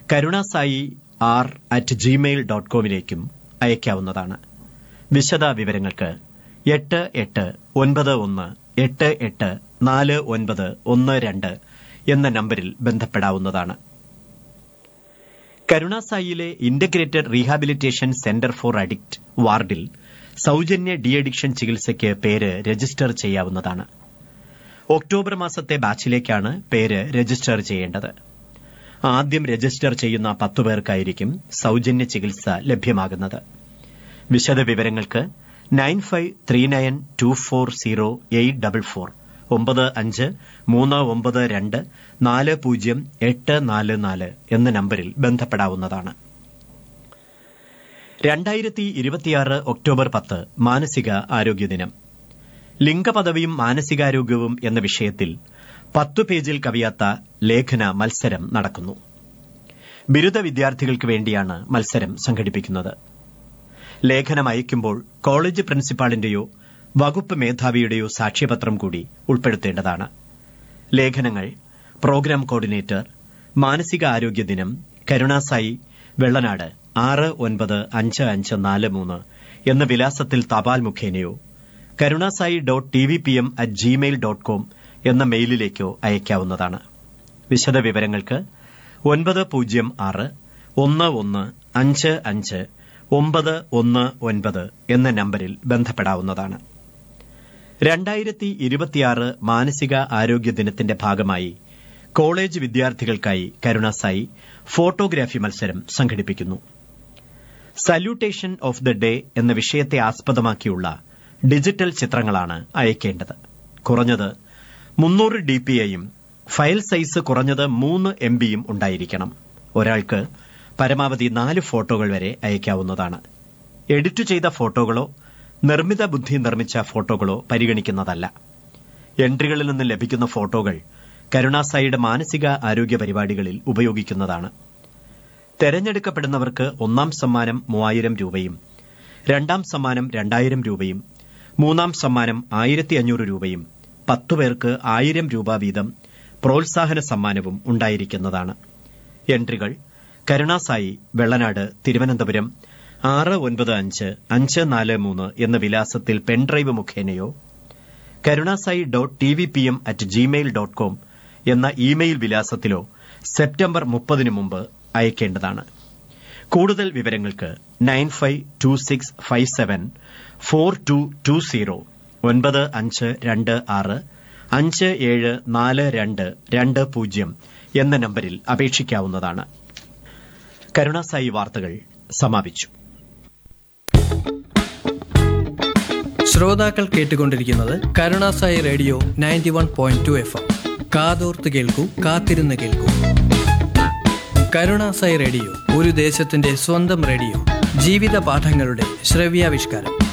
കരുണാസായി R at Gmail dot കോമിലേക്കും അയക്കാവുന്നതാണ് വിശദ വിവരങ്ങൾക്ക് എട്ട് എട്ട് ഒൻപത് ഒന്ന് എട്ട് എട്ട് നാല് ഒൻപത് ഒന്ന് രണ്ട് എന്ന നമ്പരിൽ ബന്ധപ്പെടാവുന്നതാണ് കരുണാസായിയിലെ integrated rehabilitation centre for addict വാർഡിൽ സൌജന്യ ഡി അഡിക്ഷൻ ചികിത്സയ്ക്ക് പേര് രജിസ്റ്റർ ചെയ്യാവുന്നതാണ് ഒക്ടോബർ മാസത്തെ ബാച്ചിലേക്കാണ് പേര് രജിസ്റ്റർ ചെയ്യേണ്ടത് ആദ്യം രജിസ്റ്റർ ചെയ്യുന്ന പത്തു പേർക്കായിരിക്കും സൌജന്യ ചികിത്സ ലഭ്യമാകുന്നത് വിശദവിവരങ്ങൾക്ക് nine five three nine two four zero eight double four ഒമ്പത് അഞ്ച് മൂന്ന് ഒമ്പത് രണ്ട് നാല് പൂജ്യം എട്ട് നാല് നാല് എന്ന നമ്പരിൽ ബന്ധപ്പെടാവുന്നതാണ് രണ്ടായിരത്തി ഇരുപത്തിയാറ് ഒക്ടോബർ പത്ത് മാനസിക ആരോഗ്യദിനം ലിംഗപദവിയും മാനസികാരോഗ്യവും എന്ന വിഷയത്തിൽ പത്തു പേജിൽ കവിയാത്ത ലേഖന മത്സരം നടക്കുന്നു ബിരുദ വിദ്യാർത്ഥികൾക്ക് വേണ്ടിയാണ് മത്സരം സംഘടിപ്പിക്കുന്നത് ലേഖനം അയക്കുമ്പോൾ കോളേജ് പ്രിൻസിപ്പാളിന്റെയോ വകുപ്പ് മേധാവിയുടെയോ സാക്ഷ്യപത്രം കൂടി ഉൾപ്പെടുത്തേണ്ടതാണ് ലേഖനങ്ങൾ പ്രോഗ്രാം കോർഡിനേറ്റർ മാനസിക ആരോഗ്യ ദിനം കരുണാസായി വെള്ളനാട് ആറ് ഒൻപത് അഞ്ച് അഞ്ച് നാല് മൂന്ന് എന്ന വിലാസത്തിൽ തപാൽ മുഖേനയോ Karunasai dot T V P M at Gmail dot com എന്ന മെയിലിലേക്കോ അയക്കാവുന്നതാണ് വിശദവിവരങ്ങൾക്ക് ഒൻപത് പൂജ്യം ആറ് ഒന്ന് ഒന്ന് അഞ്ച് അഞ്ച് ഒമ്പത് ഒന്ന് ഒൻപത് എന്ന നമ്പരിൽ ബന്ധപ്പെടാവുന്നതാണ് രണ്ടായിരത്തി ഇരുപത്തിയാറ് മാനസിക ആരോഗ്യ ദിനത്തിന്റെ ഭാഗമായി കോളേജ് വിദ്യാർത്ഥികൾക്കായി കരുണാസായി ഫോട്ടോഗ്രാഫി മത്സരം സംഘടിപ്പിക്കുന്നു സല്യൂട്ടേഷൻ ഓഫ് ദ ഡേ എന്ന വിഷയത്തെ ആസ്പദമാക്കിയുള്ള ഡിജിറ്റൽ ചിത്രങ്ങളാണ് അയക്കേണ്ടത് കുറഞ്ഞത് മുന്നൂറ് ഡി പി ഐയും ഫയൽ സൈസ് കുറഞ്ഞത് മൂന്ന് എം ബിയും ഉണ്ടായിരിക്കണം ഒരാൾക്ക് പരമാവധി നാല് ഫോട്ടോകൾ വരെ അയക്കാവുന്നതാണ് എഡിറ്റ് ചെയ്ത ഫോട്ടോകളോ നിർമ്മിത ബുദ്ധി നിർമ്മിച്ച ഫോട്ടോകളോ പരിഗണിക്കുന്നതല്ല എൻട്രികളിൽ നിന്ന് ലഭിക്കുന്ന ഫോട്ടോകൾ കരുണാസായിയുടെ മാനസിക ആരോഗ്യ പരിപാടികളിൽ ഉപയോഗിക്കുന്നതാണ് തെരഞ്ഞെടുക്കപ്പെടുന്നവർക്ക് ഒന്നാം സമ്മാനം മൂവായിരം രൂപയും രണ്ടാം സമ്മാനം രണ്ടായിരം രൂപയും മൂന്നാം സമ്മാനം ആയിരത്തി അഞ്ഞൂറ് രൂപയും പത്തു പേർക്ക് ആയിരം രൂപ വീതം പ്രോത്സാഹന സമ്മാനവും ഉണ്ടായിരിക്കുന്നതാണ് എൻട്രികൾ കരുണാസായി വെള്ളനാട് തിരുവനന്തപുരം ആറ് ഒൻപത് അഞ്ച് അഞ്ച് നാല് മൂന്ന് എന്ന വിലാസത്തിൽ പെൻഡ്രൈവ് മുഖേനയോ Karunasai dot T V P M at Gmail dot com എന്ന ഇമെയിൽ വിലാസത്തിലോ സെപ്റ്റംബർ മുപ്പതിനു മുമ്പ് അയക്കേണ്ടതാണ് കൂടുതൽ വിവരങ്ങൾക്ക് nine five two six five seven four two two zero ഒൻപത് അഞ്ച് രണ്ട് ആറ് അഞ്ച് ഏഴ് നാല് രണ്ട് രണ്ട് പൂജ്യം എന്ന നമ്പരിൽ അപേക്ഷിക്കാവുന്നതാണ് കരുണാസായി വാർത്തകൾ സമാപിച്ചു ശ്രോതാക്കൾ കേട്ടുകൊണ്ടിരിക്കുന്നത് Karunasai radio ninety one point two F M കാതോർത്ത് കേൾക്കൂ കാത്തിരുന്ന് കേൾക്കൂ കരുണാസായി റേഡിയോ ഒരു ദേശത്തിന്റെ സ്വന്തം റേഡിയോ ജീവിത പാഠങ്ങളുടെ ശ്രവ്യാവിഷ്കാരം